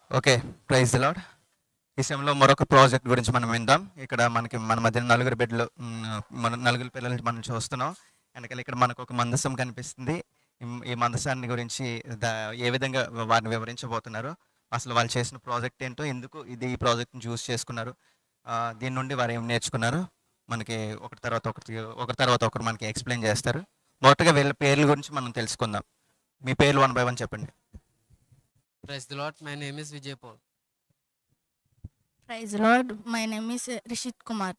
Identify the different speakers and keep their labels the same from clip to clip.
Speaker 1: Okay praise lord ఈ సమయంలో మరొక ప్రాజెక్ట్ గురించి మనం విందాం ఇక్కడ మనకి మన మధ్య నలుగురు బిడ్డలు మ్, మన నలుగురు పిల్లలు మనం చూస్తున్నాం వెనకాల ఇక్కడ మనకు ఒక మందసం కనిపిస్తుంది ఈ- ఈ మందసాన్ని గురించి దా- ఏ విధంగా వారిని వివరించబోతున్నారు అసలు వాళ్ళు చేసిన ప్రాజెక్ట్ ఏంటో ఎందుకు ఇది ఈ ప్రాజెక్ట్ని చూస్ చేసుకున్నారు ఆ, దీని నుండి వారు ఏం నేర్చుకున్నారు మనకి ఒకటి తర్వాత ఒకటి ఒకరి తర్వాత ఒకరు మనకి ఎక్స్ప్లెయిన్ చేస్తారు మొదటగా వీళ్ళ పేర్ల గురించి మనం తెలుసుకుందాం మీ పేర్లు వన్ బై వన్ చెప్పండి
Speaker 2: Praise the Lord. My name is Vijay Paul.
Speaker 3: Praise the Lord. My name is uh, Rishit Kumar.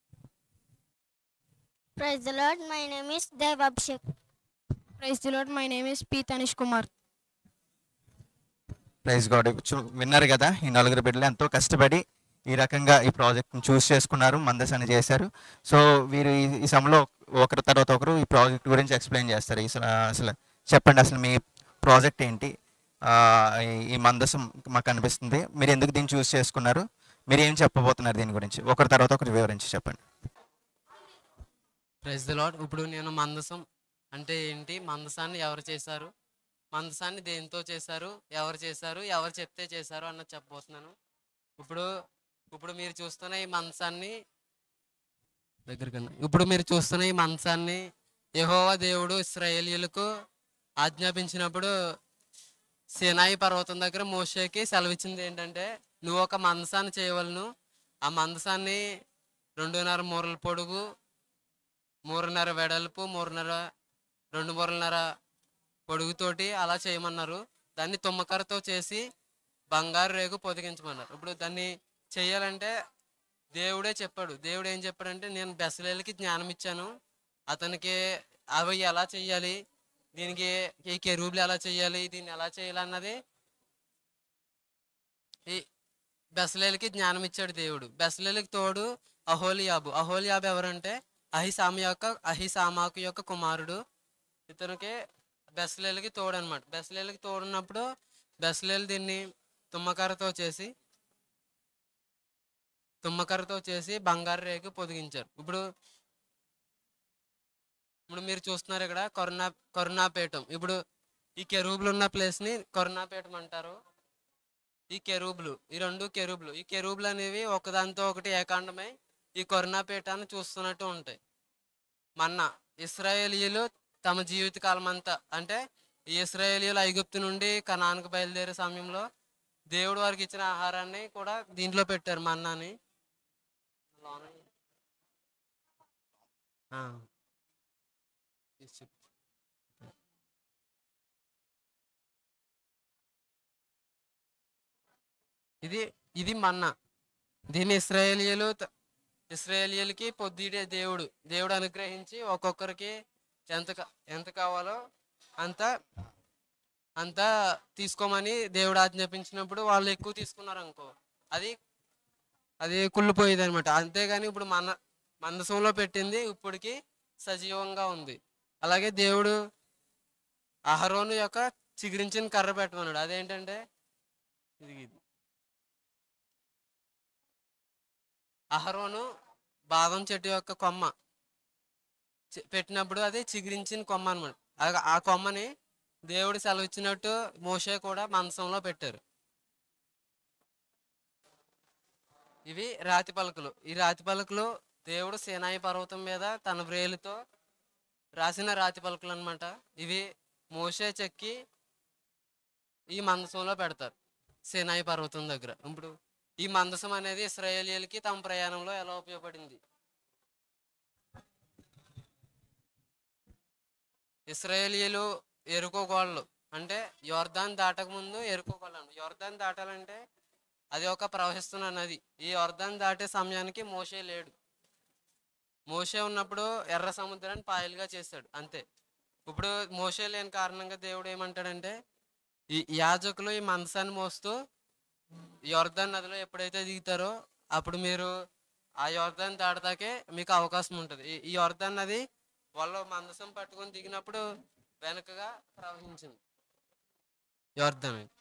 Speaker 4: Praise the Lord. My name is Dev Abhishek.
Speaker 3: Praise the Lord. My name is P. Tanish Kumar.
Speaker 1: Praise god చూ- విన్నారు కదా ఈ నలుగురు బిడ్డలు ఎంతో కష్టపడి ఈ రకంగా ఈ ప్రాజెక్ట్ని చూస్ చేసుకున్నారు మందసాన్ని చేశారు సో వీరు ఈ- ఈ సమయంలో ఒకరి తర్వాత ఒకరు ఈ ప్రాజెక్ట్ గురించి ఎక్స్ప్లెయిన్ చేస్తారు ఈ అసలు అసలు చెప్పండి అసలు మీ ప్రాజెక్ట్ ఏంటి ఆ, ఈ- ఈ మందసం మాకు అనిపిస్తుంది మీరు ఎందుకు దీన్ని చూస్ చేసుకున్నారు మీరు ఏం చెప్పబోతున్నారు దీని గురించి ఒకరి తర్వాత ఒకరు వివరించి చెప్పండి
Speaker 2: ప్రైజ్ ద లాడ్ ఇప్పుడు నేను మందసం అంటే ఏంటి మందసాన్ని ఎవరు చేశారు మందసాన్ని దేంతో చేశారు ఎవరు చేశారు ఎవరు చెప్తే చేశారు అన్నది చెప్పబోతున్నాను ఇప్పుడు ఇప్పుడు మీరు చూస్తున్న ఈ మందసాన్ని దగ్గరకన్నా ఇప్పుడు మీరు చూస్తున్న ఈ మందసాన్ని యెహోవా దేవుడు ఇస్రాయేలీలకు ఆజ్ఞాపించినప్పుడు సినాయి పర్వతం దగ్గర మోషేకి సెలవిచ్చింది ఏంటంటే నువ్వు ఒక మందసాన్ని చేయవలను ఆ మందసాన్ని రెండున్నర మూరల పొడుగు మూడున్నర వెడల్పు మూడున్నర రెండు మూరన్నర పొడుగుతోటి అలా చేయమన్నారు దాన్ని తుమ్మకరతో చేసి బంగారు రేగు పొదిగించమన్నారు ఇప్పుడు దాన్ని చేయాలంటే దేవుడే చెప్పాడు దేవుడు ఏం చెప్పాడంటే నేను బెసలేలకి జ్ఞానం ఇచ్చాను అతనికి అవి ఎలా చెయ్యాలి దీనికి ఈ కెరూబులు ఎలా చెయ్యాలి దీన్ని ఎలా చేయాలి అన్నది ఈ బెసలేలకి జ్ఞానం ఇచ్చాడు దేవుడు బెసలేలకి తోడు అహోలియాబు అహోలియాబు ఎవరంటే అహిసామ యొక్క అహిసామాకు యొక్క కుమారుడు ఇతనికి బెస్లేలకి తోడు అనమాట బెస్లేలకి తోడున్నప్పుడు బెస్లేలు దీన్ని తుమ్మకర్రతో చేసి తుమ్మకర్రతో చేసి బంగారు రేకు పొదిగించారు ఇప్పుడు ఇప్పుడు మీరు చూస్తున్నారు ఇక్కడ కరుణా కరుణాపేటం ఇప్పుడు ఈ కెరూబులు ఉన్న ప్లేస్ని కరుణాపేటం అంటారు ఈ కెరూబులు ఈ రెండు కెరూబులు ఈ కెరూబులు అనేవి ఒకదానితో ఒకటి ఏకాండమై ఈ కరుణాపీఠాన్ని చూస్తున్నట్టు ఉంటాయి మన్న ఇస్రాయేలీలు తమ జీవిత కాలం అంతా అంటే ఈ ఇస్రాయేలీలు ఐగుప్తు నుండి కనానికి బయలుదేరే సమయంలో దేవుడు వారికి ఇచ్చిన ఆహారాన్ని కూడా దీంట్లో పెట్టారు మన్నాని ఆ. తీసి చెప్పు. ఇది ఇది మన్నా దీన్ని ఇస్రాయేలీలు త- ఇస్రాయేలీలకి పొద్దుడే దేవుడు దేవుడు అనుగ్రహించి ఒక్కొక్కరికి ఎంత కా- ఎంత కావాలో అంత అంత తీసుకోమని దేవుడు ఆజ్ఞాపించినప్పుడు వాళ్ళు ఎక్కువ తీసుకున్నారు అనుకో అది అది కుళ్ళిపోయేది అనమాట అంతేగాని ఇప్పుడు మన మందసంలో పెట్టింది ఇప్పటికి సజీవంగా ఉంది అలాగే దేవుడు అహరోను యొక్క చిగురించిన కర్ర పెట్టమన్నాడు అదేంటంటే ఇది ఇది అహరోను బాదం చెట్టు యొక్క కొమ్మ చి- పెట్టినప్పుడు అది చిగురించిన కొమ్మ అనమాట ఆ కొమ్మని దేవుడు సెలవిచ్చినట్టు మోషే కూడా మంచంలో పెట్టారు ఇవి రాతి పలకలు ఈ రాతి పలకలు దేవుడు సేనాయి పర్వతం మీద తన వ్రేలుతో రాసిన రాతి పలకలు అనమాట ఇవి మోషే చెక్కి ఈ మందసంలో పెడతారు సేనాయి పర్వతం దగ్గర ఇప్పుడు ఈ మందసం అనేది ఇస్రాయేలీలకి తమ ప్రయాణంలో ఎలా ఉపయోగపడింది ఇస్రాయేలీలు ఎరుకో గోళ్ళు అంటే యోర్దాన్ దాటక ముందు ఎరుకో గోళ్ళు యోర్దాన్ దాటాలంటే అది ఒక ప్రవహిస్తున్న నది ఈ యోర్దాన్ దాటే సమయానికి మోషే లేడు మోషే ఉన్నప్పుడు ఎర్ర సముద్రాన్ని పాయలుగా చేశాడు అంతే ఇప్పుడు మోషే లేని కారణంగా దేవుడు ఏమంటాడంటే ఈ యాజకులు ఈ మందసాన్ని మోస్తూ యోర్దాన్ నదిలో ఎప్పుడైతే దిగుతారో అప్పుడు మీరు ఆ యోర్దాన్ దాటదాకే మీకు అవకాశం ఉంటుంది ఈ- ఈ యోర్దాన్ నది వాళ్ళు మందసం పట్టుకొని దిగినప్పుడు వెనకగా ప్రవహించింది యోర్దాన్ నది.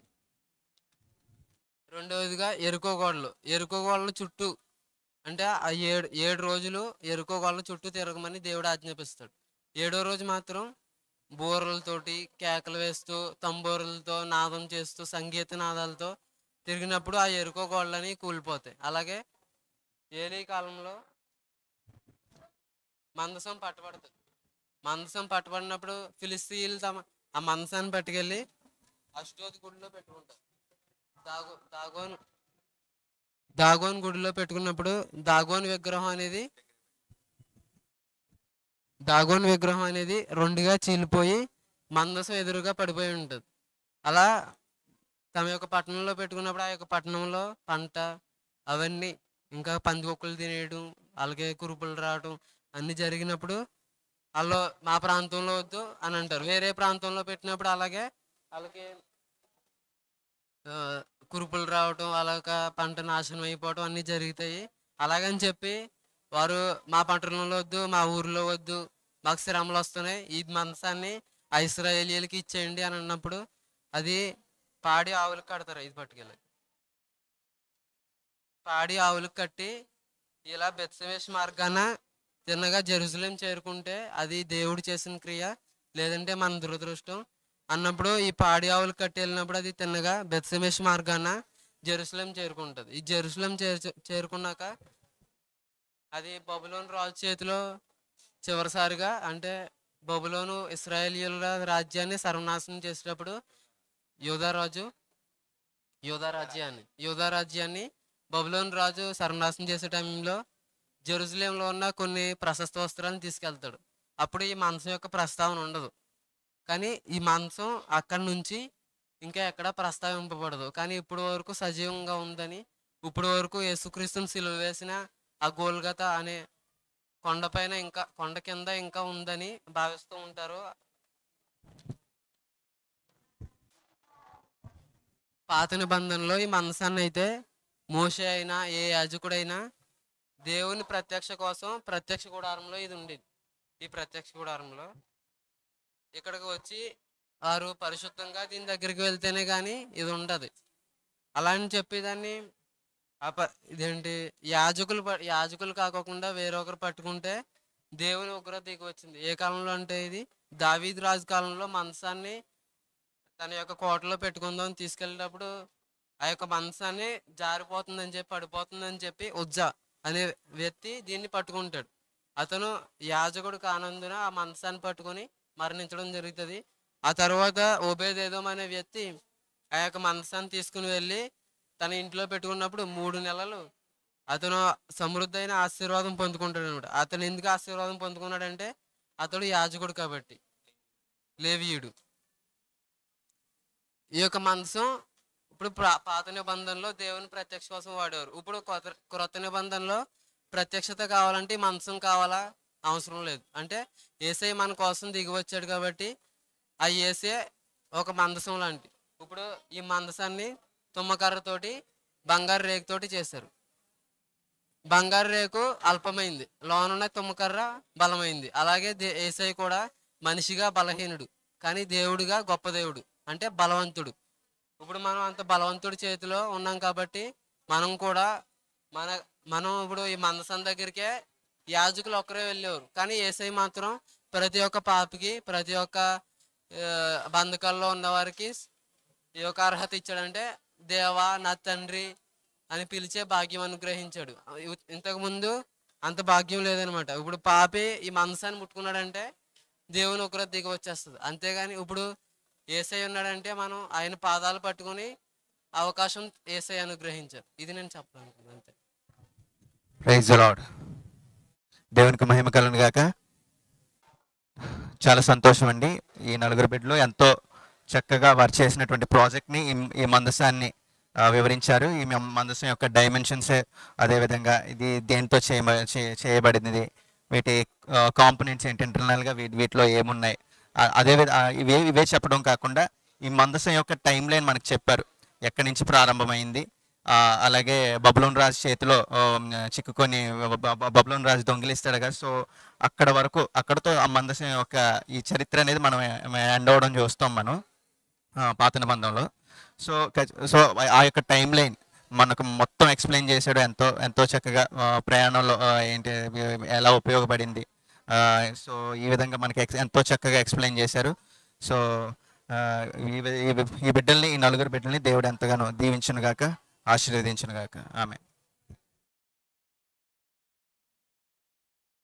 Speaker 2: రెండవదిగా ఎరుకో గోడలు ఎరుకో గోడల చుట్టూ అంటే ఆ ఏడు ఏడు రోజులు ఎరుకో గోడల చుట్టూ తిరగమని దేవుడు ఆజ్ఞాపిస్తాడు ఏడో రోజు మాత్రం బూరలతోటి కేకలు వేస్తూ తంబూరలతో నాదం చేస్తూ సంగీత నాదాలతో తిరిగినప్పుడు ఆ ఎరుకో గోడలని కూలిపోతాయి అలాగే ఏలీ కాలంలో మందసం పట్టబడుతుంది మందసం పట్టబడినప్పుడు ఫిలిస్తీన్లు తమ ఆ మందసాన్ని పట్టుకెళ్ళి అష్టోతి గుడిలో పెట్టుకుంటారు దాగో దాగోన్ దాగోన్ గుడిలో పెట్టుకున్నప్పుడు దాగోన్ విగ్రహం అనేది దాగోన్ విగ్రహం అనేది రెండుగా చీలిపోయి మందసం ఎదురుగా పడిపోయి ఉంటుంది అలా తమ యొక్క పట్టణంలో పెట్టుకున్నప్పుడు ఆ యొక్క పట్టణంలో పంట అవన్నీ ఇంకా పందికొక్కులు తినేయడం అలాగే కురుపులు రావడం అన్నీ జరిగినప్పుడు వాళ్ళు మా ప్రాంతంలో వద్దు అని అంటారు వేరే ప్రాంతంలో పెట్టినప్పుడు అలాగే వాళ్ళకి ఆ, కురుపులు రావటం అలాగ పంట నాశనం అయిపోవటం అన్నీ జరుగుతాయి అలాగని చెప్పి వారు మా పట్టణంలో వద్దు మా ఊర్లో వద్దు మాకు శ్రమలు వస్తున్నాయి ఈ మంచాన్ని ఆ ఇస్రాయేలీలకి ఇచ్చేయండి అని అన్నప్పుడు అది పాడి ఆవులకు కడతారు ఇది పట్టుకెళ్ళి పాడి ఆవులకు కట్టి ఇలా బెత్సవేష్ మార్గాన తిన్నగా జెరూసలేం చేరుకుంటే అది దేవుడు చేసిన క్రియ లేదంటే మన దురదృష్టం అన్నప్పుడు ఈ పాడి ఆవులు కట్టి వెళ్ళినప్పుడు అది తిన్నగా బెత్సమేష్ మార్గాన జెరూసలేం చేరుకుంటుంది ఈ జెరూసలేం చేరు చేరుకున్నాక అది బబులోన్ రాజు చేతిలో చివరిసారిగా అంటే బబులోను ఇస్రాయేలీల రాజ్యాన్ని సర్వనాశనం చేసేటప్పుడు యోధారాజు యోధా రాజ్యాన్ని యోధా రాజ్యాన్ని బబులోన్ రాజు సర్వనాశనం చేసే టైంలో జెరూసలేంలో ఉన్న కొన్ని ప్రశస్త వస్త్రాలను తీసుకెళ్తాడు అప్పుడు ఈ మంచం యొక్క ప్రస్తావన ఉండదు కానీ ఈ మంచం అక్కడి నుంచి ఇంకా ఎక్కడ ప్రస్తావింపబడదు కానీ ఇప్పుడు వరకు సజీవంగా ఉందని ఇప్పుడు వరకు యేసుక్రీస్తుని సిలువ వేసిన ఆ గోల్గత అనే కొండపైన ఇంకా కొండ కింద ఇంకా ఉందని భావిస్తూ ఉంటారు పాత నిబంధనలో ఈ మనసాన్ని అయితే మోషే అయినా ఏ యాజకుడైనా దేవుని ప్రత్యక్ష కోసం ప్రత్యక్ష గుడారంలో ఇది ఉండేది ఈ ప్రత్యక్ష గుడారంలో ఇక్కడికి వచ్చి వారు పరిశుద్ధంగా దీని దగ్గరికి వెళ్తేనే కానీ ఇది ఉండదు అలా అని చెప్పి దాన్ని అప ఇదేంటి యాజకులు ప- యాజకులు కాకోకుండా వేరొకరు పట్టుకుంటే దేవుని ఉగ్రత దిగి వచ్చింది ఏ కాలంలో అంటే ఇది దావీద్ రాజు కాలంలో మంచాన్ని తన యొక్క కోటలో పెట్టుకుందాం తీసుకెళ్ళేటప్పుడు ఆ యొక్క మంచాన్ని జారిపోతుందని చెప్పి పడిపోతుందని చెప్పి ఉజ్జా అనే వ్యక్తి దీన్ని పట్టుకుంటాడు అతను యాజకుడు కానందున ఆ మంచాన్ని పట్టుకొని మరణించడం జరుగుతుంది ఆ తర్వాత ఓబేదేదోం అనే వ్యక్తి ఆ యొక్క మంచాన్ని తీసుకుని వెళ్ళి తన ఇంట్లో పెట్టుకున్నప్పుడు మూడు నెలలు అతను సమృద్ధైన ఆశీర్వాదం పొందుకుంటాడు అనమాట అతను ఎందుకు ఆశీర్వాదం పొందుకున్నాడంటే అతడు యాజకుడు కాబట్టి లేవీయుడు ఈ యొక్క మంచం ఇప్పుడు ప్రా- పాత నిబంధనలో దేవుని ప్రత్యక్ష కోసం వాడేవారు ఇప్పుడు కొత్త క్రొత్త నిబంధనలో ప్రత్యక్షత కావాలంటే ఈ మంచం కావాలా అవసరం లేదు అంటే ఏసై మన కోసం దిగి వచ్చాడు కాబట్టి ఆ ఏసే ఒక మందసం లాంటి ఇప్పుడు ఈ మందసాన్ని తుమ్మకర్రతోటి బంగారు రేకుతోటి చేశారు బంగారు రేకు అల్పమైంది లోనున్న తుమ్మకర్ర బలమైంది అలాగే దే ఏసై కూడా మనిషిగా బలహీనుడు కానీ దేవుడిగా గొప్ప దేవుడు అంటే బలవంతుడు ఇప్పుడు మనం అంత బలవంతుడి చేతిలో ఉన్నాం కాబట్టి మనం కూడా మన మనం ఇప్పుడు ఈ మందసం దగ్గరికే యాజకులు ఒక్కరే వెళ్ళేవారు కానీ ఏసై మాత్రం ప్రతి ఒక్క పాపికి ప్రతి ఒక్క ఆ, బంధకాల్లో ఉన్నవారికి ఈ యొక్క అర్హత ఇచ్చాడంటే దేవా నా తండ్రి అని పిలిచే భాగ్యం అనుగ్రహించాడు ఇ- ఇంతకు ముందు అంత భాగ్యం లేదనమాట ఇప్పుడు పాపి ఈ మనసాన్ని ముట్టుకున్నాడంటే దేవుని ఒకరు దిగి వచ్చేస్తుంది అంతేగాని ఇప్పుడు ఏసై ఉన్నాడంటే మనం ఆయన పాదాలు పట్టుకొని అవకాశం ఏసై అనుగ్రహించారు ఇది నేను చెప్పాలనుకున్నాను అంతే
Speaker 1: ప్రైజ్ లాడ్ దేవునికి మహిమ కలను గాక చాలా సంతోషం అండి ఈ నలుగురు బిడ్డలు ఎంతో చక్కగా వారు చేసినటువంటి ప్రాజెక్ట్ని ఈ ఈ మందసాన్ని ఆ, వివరించారు ఈ మం- మందసం యొక్క డైమెన్షన్స్ అదేవిధంగా ఇది దేంతో చేయబ చే- చేయబడింది వీటి కాంపనెంట్స్ ఏంటి ఇంటర్నల్గా వీటి వీటిలో ఏమున్నాయి ఆ, అదే విధ- ఆ, ఇవే ఇవే చెప్పడం కాకుండా ఈ మందసం యొక్క టైం లైన్ మనకు చెప్పారు ఎక్కడి నుంచి ప్రారంభమైంది ఆ, అలాగే బబులోన్ రాజు చేతిలో ఆ, చిక్కుకొని బ- బ- బబులోన్ రాజు దొంగిలిస్తాడు కదా సో అక్కడ వరకు అక్కడతో ఆ మందసం యొక్క ఈ చరిత్ర అనేది మనం ఎండ్ అవ్వడం చూస్తాం మనం ఆ, పాత నిబంధనలో సో ఖచ్- సో ఆ యొక్క టైం లైన్ మనకు మొత్తం ఎక్స్ప్లెయిన్ చేశాడు ఎంతో ఎంతో చక్కగా ఆ, ప్రయాణంలో ఆ, ఏంటి ఎలా ఉపయోగపడింది ఆ, సో ఈ విధంగా మనకి ఎక్స్- ఎంతో చక్కగా ఎక్స్ప్లెయిన్ చేశారు సో ఆ, ఈ ఈ- ఈ బిడ్డల్ని ఈ నలుగురు బిడ్డల్ని దేవుడు ఎంతగానో దీవించును గాక ఆశీర్వదించును గాక ఆమె